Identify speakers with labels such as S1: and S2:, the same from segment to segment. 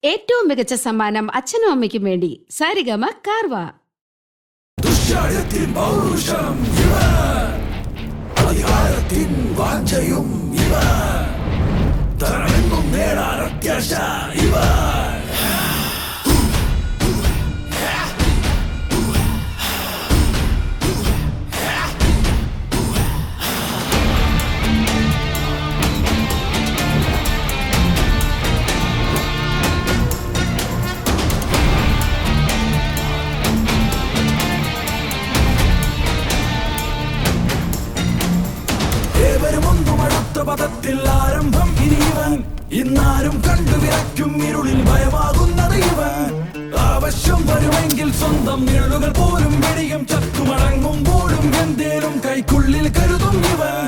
S1: ഏറ്റവും മികച്ച സമ്മാനം അച്ഛനും അമ്മയ്ക്കും വേണ്ടി സാരിഗമ കാർവ
S2: ദുശ്ശാഠ്യത്തിൻ പൗരുഷം ഇവ അധികാരത്തിൻ വാഞ്ചയും ഇവ തരമെങ്ങും നേടാൻ അത്യാശ ഇവ ഏവരും ഒന്നും അടുത്ത പദത്തിൽ ആരംഭം ഇനി ഇവൻ ഇന്നാരും കണ്ടു വിറയ്ക്കും ഇരുളിൽ ഭയമാകുന്നത് ഇവൻ ആവശ്യം വരുമെങ്കിൽ സ്വന്തം നിഴലുകൾ പോലും വെടിയും ചത്തുമടങ്ങുമ്പോഴും എന്തേലും കൈക്കുള്ളിൽ കരുതും ഇവൻ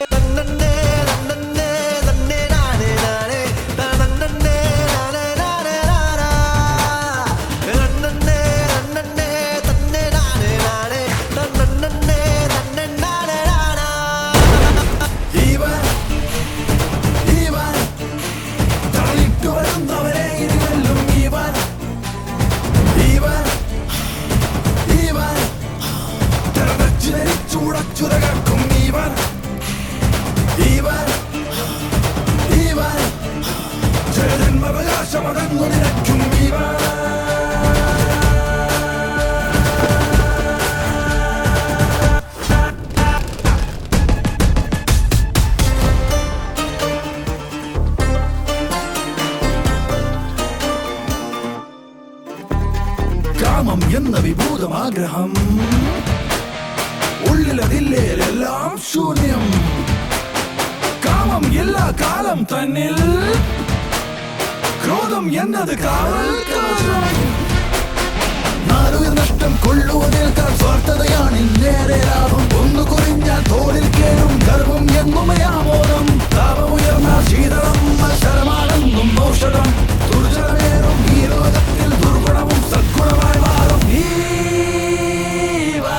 S2: ഇവൻ ഇവൻ തള്ളിട്ടു വരുന്നവരെ ഇരുവല്ലും ഇവൻ ഇവൻ ഇവൻ തിറച്ചു ധരിച്ചുടച്ചു തകർക്കും ഇവൻ ഇവൻ ഇവൻ ജയജന്മവകാശമടങ്ങു നിരക്കും ഇവൻ കാമം എന്ന വിഭൂതം ആഗ്രഹം ഉള്ളിലതില്ലേലെല്ലാം ശൂന്യം കാമം എല്ലാ കാലം തന്നിൽ ക്രോധം എന്നത് കാവൽ കവചം നാലുയർ നഷ്ടം കൊള്ളുവതേൽക്കാൻ സ്വാർത്ഥതയാണ് നേരെ ലാഭം ഒന്നു കുറിഞ്ഞാൽ തോളിൽ കേറും ഗർവം എന്നുമയാമോദം താപമുയർന്ന ശീതളം മത്സരമാണെന്നും ഔഷധം ദുർജനമേറും ഈ ലോകത്തിൽ ദുർഗുണവും സദ്ഗുണമായി മാറും ഈവ.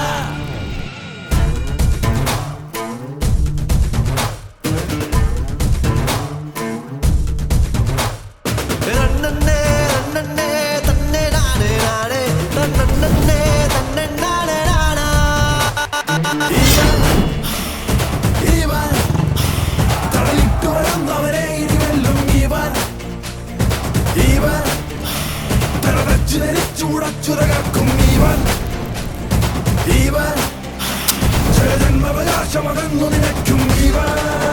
S2: ഇവൻ തടലിട്ടു വരുന്നവരെ ഇരുവല്ലും ഇവൻ ഇവൻ തിറച്ചു ധരിച്ചുടച്ചു തകർക്കും ഇവൻ ഇവൻ ജയജന്മവകാശമകന്നു നിനക്കും ഇവൻ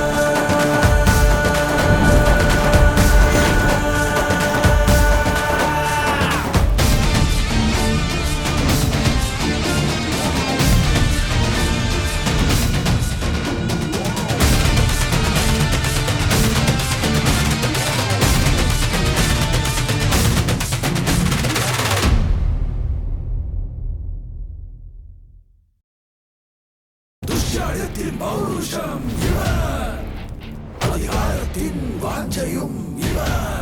S2: ദുശ്ശാഠ്യത്തിൻ പൗരുഷം ഇവൻ അധികാരത്തിൻ വാഞ്ചയും ഇവൻ